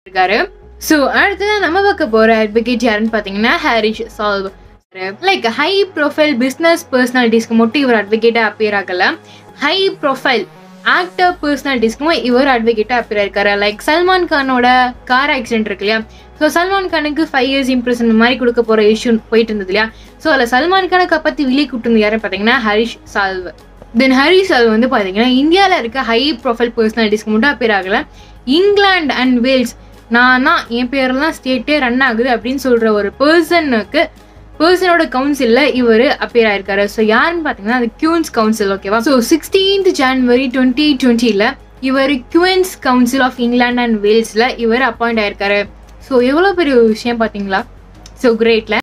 இருக்காரு ஸோ அடுத்தது நம்ம பார்க்க போற அட்வொகேட் யாருன்னு பார்த்தீங்கன்னா Harish Salve like high profile business பர்சனாலிட்டிஸ்க்கு மட்டும் இவர் அட்வொகேட்டாக அப்பியர் ஆகல ஹை ப்ரொஃபைல் ஆக்டர் பர்சனாலிட்டிஸ்க்கும் இவர் அட்வொகேட்டாக அப்பியர் இருக்காரு லைக் சல்மான் கானோட கார் ஆக்சிடென்ட் இருக்கு இல்லையா ஸோ சல்மான் கானுக்கு ஃபைவ் இயர்ஸ் இம்ப்ரெஷன் மாதிரி கொடுக்க போகிற இஷ்யூ போயிட்டு இருந்தது இல்லையா ஸோ அதில் சல்மான் கானை பற்றி வெளியே கூப்பிட்டு யாருன்னு பார்த்தீங்கன்னா ஹரிஷ் சால்வ் தென் ஹரிஷ் சால்வ் வந்து பார்த்தீங்கன்னா இந்தியாவில் இருக்க ஹை ப்ரொஃபைல் பர்சனாலிட்டிஸ்க்கு மட்டும் அப்பியர் ஆகல இங்கிலாந்து அண்ட் வேல்ஸ் நான் தான் என் பேரெல்லாம் ஸ்டேட்டே ரன் ஆகுது அப்படின்னு சொல்கிற ஒரு பர்சனுக்கு பர்சனோட கவுன்சிலில் இவர் அப்பியர் ஆயிருக்காரு ஸோ யாருன்னு பார்த்தீங்கன்னா அது கியூன்ஸ் கவுன்சில் ஓகேவா ஸோ சிக்ஸ்டீன்த் ஜான்வரி டுவெண்ட்டி டுவெண்ட்டியில் இவர் queen's counsel of England and வேல்ஸில் இவர் அப்பாயிண்ட் ஆயிருக்காரு ஸோ எவ்வளோ பெரிய ஒரு விஷயம் பார்த்தீங்களா ஸோ கிரேட்ல